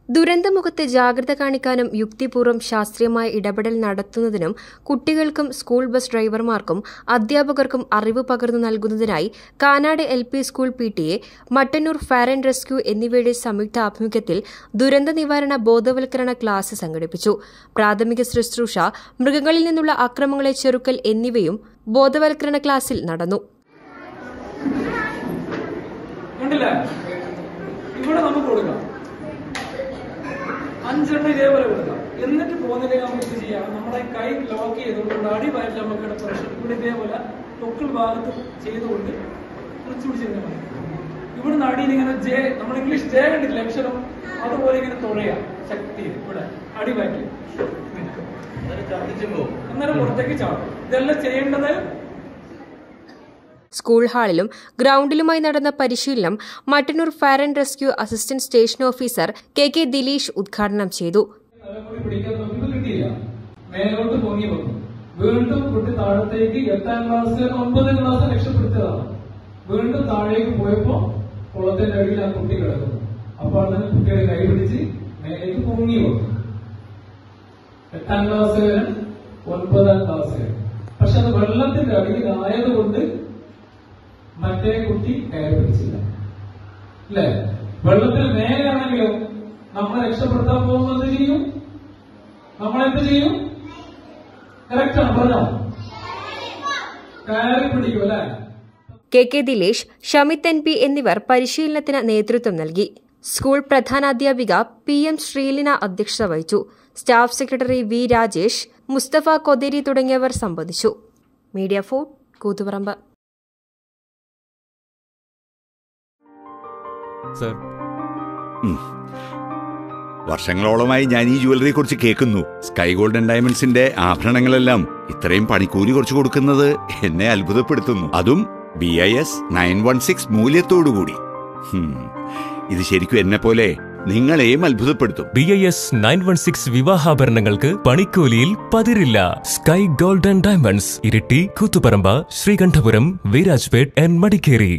ദുരന്തമുഖത്ത് ജാഗ്രത കാണിക്കാനും യുക്തിപൂർവ്വം ശാസ്ത്രീയമായ ഇടപെടൽ നടത്തുന്നതിനും കുട്ടികൾക്കും സ്കൂൾ ബസ് ഡ്രൈവർമാർക്കും അധ്യാപകർക്കും അറിവ് പകർന്നു നൽകുന്നതിനായി Kanad L P school P T A Mattannur fire and rescue എന്നിവയുടെ സംയുക്ത ആഭിമുഖ്യത്തിൽ ദുരന്ത നിവാരണ ബോധവൽക്കരണ ക്ലാസ് സംഘടിപ്പിച്ചു പ്രാഥമിക ശുശ്രൂഷ മൃഗങ്ങളിൽ നിന്നുള്ള അക്രമങ്ങളെ ചെറുക്കൽ എന്നിവയും ബോധവൽക്കരണ ക്ലാസ്സിൽ നടന്നു കണ്ടില്ലേ ഇവിടെ നമുക്ക് കൊടുക്കാം അഞ്ചെണ്ണം ഇതേപോലെ കൊടുക്കാം എന്നിട്ട് പോകുന്നില്ലെങ്കിൽ നമുക്ക് ഇത് ചെയ്യാം നമ്മുടെ കൈ ലോക്ക് ചെയ്തുകൊണ്ട് അടിവയറ്റിൽ നമുക്ക് ഇവിടെ പ്രഷർ ഇവിടെ ഇതേപോലെ തൊക്കിൾ ഭാഗത്ത് ചെയ്തുകൊണ്ട് കുറച്ച് പിടിച്ചിരുന്നാൽ മതി ഇവിടുന്ന് അടിയിൽ ഇങ്ങനെ ജെ നമ്മൾ ഇംഗ്ലീഷ് ജെ കണ്ടില്ല അക്ഷരം അതുപോലെ ഇങ്ങനെ തുഴയാം ശക്തി ഇവിടെ അടിവയറ്റിൽ അന്നേരം പുറത്തേക്ക് ചാടും ഇതെല്ലാം ചെയ്യേണ്ടത് സ്കൂൾ ഹാളിലും ഗ്രൌണ്ടിലുമായി നടന്ന പരിശീലനം Mattannur fire and rescue assistant station officer K K Dileesh ഉദ്ഘാടനം ചെയ്തു തലമുടി പിടിക്കാൻ നോക്കിയപ്പോ കിട്ടിയില്ല മേലോട്ട് പൊങ്ങി വന്നു വീണ്ടും കുട്ടി താഴത്തേക്ക് എട്ടാം ക്ലാസ്സിൽ ഒമ്പതാം ക്ലാസ് രക്ഷപ്പെടുത്തിയതാണ് വീണ്ടും താഴേക്ക് പോയപ്പോ കുളത്തിന്റെ അടിയിൽ ആ കുട്ടി കിടക്കുന്നു അപ്പോൾ തന്നെ കുട്ടിയുടെ കൈ പിടിച്ച് മേലേക്ക് പൊങ്ങി വന്നു എട്ടാം ക്ലാസ് വരെ ഒൻപതാം ക്ലാസ് വരെ പക്ഷെ അത് വെള്ളത്തിന്റെ അടിയിലായതുകൊണ്ട് മറ്റേ കുട്ടി കയറി പിടിച്ചില്ല അല്ലേ വെള്ളത്തിൽ മേലാണെങ്കിലോ നമ്മളെ രക്ഷപ്പെടുത്താൻ പോകുന്നത് ചെയ്യും നമ്മളെന്ത് ചെയ്യും കറക്റ്റാണ് പറഞ്ഞോ കയറി പിടിക്കും അല്ലേ K K Dilesh Shamith N P എന്നിവർ പരിശീലനത്തിന് നേതൃത്വം നൽകി സ്കൂൾ പ്രധാനാധ്യാപിക പി എം ശ്രീലിന അധ്യക്ഷത വഹിച്ചു staff secretary V Rajesh Mustafa Kotheri തുടങ്ങിയവർ സംബന്ധിച്ചു മീഡിയ ഫോർ കൂത്തുപറമ്പ് സർ വർഷങ്ങളോളമായി ഞാൻ ഈ ജുവലറിയെ കുറിച്ച് കേൾക്കുന്നു സ്കൈ ഗോൾഡൻ ഡയമണ്ട്സിന്റെ ആഭരണങ്ങളെല്ലാം ഇത്രയും പണിക്കൂലി കുറച്ച് കൊടുക്കുന്നത് എന്നെ അത്ഭുതപ്പെടുത്തുന്നു അതും B I S nine one six മൂല്യത്തോടുകൂടി ഹും, ഇത് ശരിക്കും എന്നെ പോലെ നിങ്ങളെയും അത്ഭുതപ്പെടുത്തും B I S nine one six വിവാഹാഭരണങ്ങൾക്ക് പണിക്കൂലിയിൽ പതിരില്ല sky golden diamonds Iritty Koothuparamba Sreekandapuram Virajpet and Madikeri